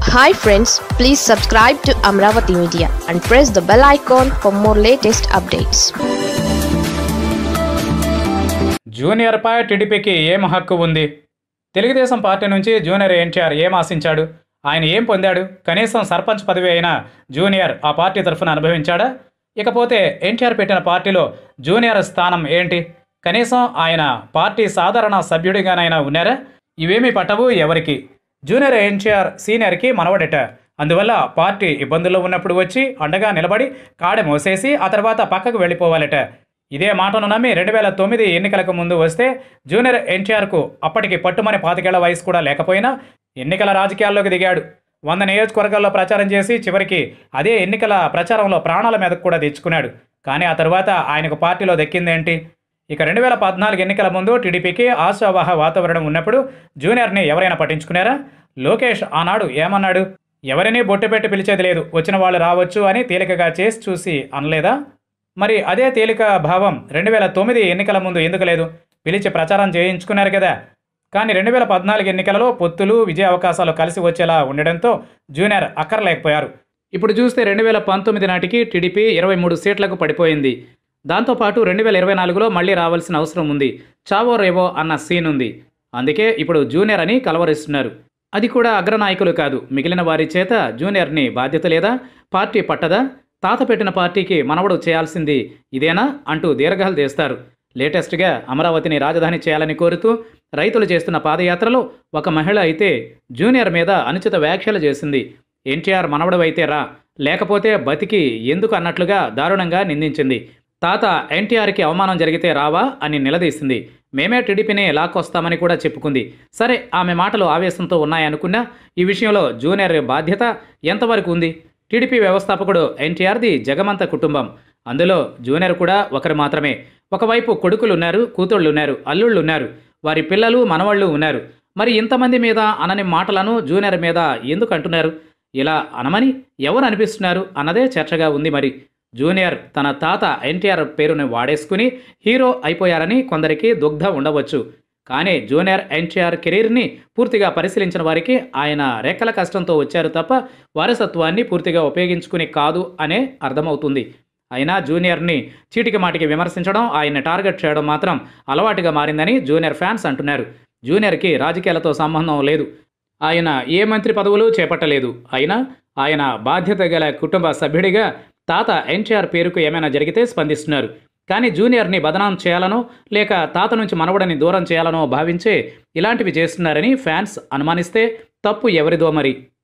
hi friends please subscribe to Amaravati media and press the bell icon for more latest updates జూనియర్పై టీడీపీకి ఏం హక్కు ఉంది తెలుగుదేశం పార్టీ నుంచి జూనియర్ ఎన్టీఆర్ ఏం ఆశించాడు ఆయన ఏం పొందాడు కనీసం సర్పంచ్ పదవి అయినా జూనియర్ ఆ పార్టీ తరఫున అనుభవించాడా ఇకపోతే ఎన్టీఆర్ పెట్టిన పార్టీలో జూనియర్ స్థానం ఏంటి కనీసం ఆయన పార్టీ సాధారణ సభ్యుడిగానైనా ఉన్నారా ఇవేమీ పట్టవు ఎవరికి జూనియర్ ఎన్టీఆర్ సీనియర్కి మనవడట అందువల్ల పార్టీ ఇబ్బందుల్లో ఉన్నప్పుడు వచ్చి అండగా నిలబడి కాడ మోసేసి ఆ తర్వాత పక్కకు వెళ్ళిపోవాలట ఇదే మాటను నమ్మి రెండు వేల తొమ్మిది ఎన్నికలకు ముందు వస్తే జూనియర్ ఎన్టీఆర్కు అప్పటికి పట్టుమని పాతికేళ్ల వయసు కూడా లేకపోయినా ఎన్నికల రాజకీయాల్లోకి దిగాడు వంద నియోజకవర్గాల్లో ప్రచారం చేసి చివరికి అదే ఎన్నికల ప్రచారంలో ప్రాణాల మీదకు కూడా తెచ్చుకున్నాడు కానీ ఆ తర్వాత ఆయనకు పార్టీలో దక్కిందేంటి ఇక రెండు వేల పద్నాలుగు ఎన్నికల ముందు టీడీపీకి ఆశావాహ వాతావరణం ఉన్నప్పుడు జూనియర్ని ఎవరైనా పట్టించుకున్నారా లోకేష్ ఆనాడు ఏమన్నాడు ఎవరినీ బొట్టు పెట్టి పిలిచేది లేదు వచ్చిన వాళ్ళు రావచ్చు అని తేలికగా చేసి చూసి అనలేదా మరి అదే తేలిక భావం రెండు వేల తొమ్మిది ఎన్నికల ముందు ఎందుకు లేదు పిలిచి ప్రచారం చేయించుకున్నారు కదా కానీ రెండు వేల పద్నాలుగు ఎన్నికలలో పొత్తులు విజయ అవకాశాలు కలిసి వచ్చేలా ఉండడంతో జూనియర్ అక్కర్లేకపోయారు ఇప్పుడు చూస్తే రెండు వేల పంతొమ్మిది నాటికి టీడీపీ ఇరవై మూడు సీట్లకు పడిపోయింది దాంతోపాటు రెండు వేల ఇరవై నాలుగులో మళ్ళీ రావాల్సిన అవసరం ఉంది చావో రేవో అన్న సీన్ ఉంది అందుకే ఇప్పుడు జూనియర్ అని కలవరిస్తున్నారు అది కూడా అగ్రనాయకులు కాదు మిగిలిన వారి చేత జూనియర్ని బాధ్యత లేదా పార్టీ పట్టదా తాత పెట్టిన పార్టీకి మనవడు చేయాల్సింది ఇదేనా అంటూ దీర్ఘాలు తీస్తారు లేటెస్ట్గా అమరావతిని రాజధాని చేయాలని కోరుతూ రైతులు చేస్తున్న పాదయాత్రలో ఒక మహిళ అయితే జూనియర్ మీద అనుచిత వ్యాఖ్యలు చేసింది ఎన్టీఆర్ మనవడవైతే రా లేకపోతే బతికి ఎందుకు అన్నట్లుగా దారుణంగా నిందించింది తాత ఎన్టీఆర్కి అవమానం జరిగితే రావా అని నిలదీసింది మేమే టీడీపీని లాక్కొస్తామని కూడా చెప్పుకుంది సరే ఆమె మాటలు ఆవేశంతో ఉన్నాయనుకున్నా ఈ విషయంలో జూనియర్ బాధ్యత ఎంతవరకు ఉంది టీడీపీ వ్యవస్థాపకుడు ఎన్టీఆర్ది జగమంత కుటుంబం అందులో జూనియర్ కూడా ఒకరు మాత్రమే ఒకవైపు కొడుకులు ఉన్నారు కూతుళ్ళు ఉన్నారు అల్లుళ్ళు ఉన్నారు వారి పిల్లలు మనవాళ్ళు ఉన్నారు మరి ఇంతమంది మీద అనని మాటలను జూనియర్ మీద ఎందుకు అంటున్నారు ఇలా అనమని ఎవరు అనిపిస్తున్నారు అన్నదే చర్చగా ఉంది మరి జూనియర్ తన తాత ఎన్టీఆర్ పేరుని వాడేసుకుని హీరో అయిపోయారని కొందరికి దుగ్ధ ఉండవచ్చు కానీ జూనియర్ ఎన్టీఆర్ కెరీర్ని పూర్తిగా పరిశీలించిన వారికి ఆయన రెక్కల కష్టంతో వచ్చారు తప్ప వారసత్వాన్ని పూర్తిగా ఉపయోగించుకుని కాదు అనే అర్థమవుతుంది అయినా జూనియర్ని చీటికి మాటికి విమర్శించడం ఆయన టార్గెట్ చేయడం మాత్రం అలవాటుగా మారిందని జూనియర్ ఫ్యాన్స్ అంటున్నారు జూనియర్కి రాజకీయాలతో సంబంధం లేదు ఆయన ఏ మంత్రి పదవులు చేపట్టలేదు అయినా ఆయన బాధ్యత గల కుటుంబ సభ్యుడిగా తాత ఎన్టీఆర్ పేరుకు ఏమైనా జరిగితే స్పందిస్తున్నారు కానీ జూనియర్ని బదనాం చేయాలనో లేక తాత నుంచి మనవడని దూరం చేయాలనో భావించే ఇలాంటివి చేస్తున్నారని ఫ్యాన్స్ అనుమానిస్తే తప్పు ఎవరిదో మరి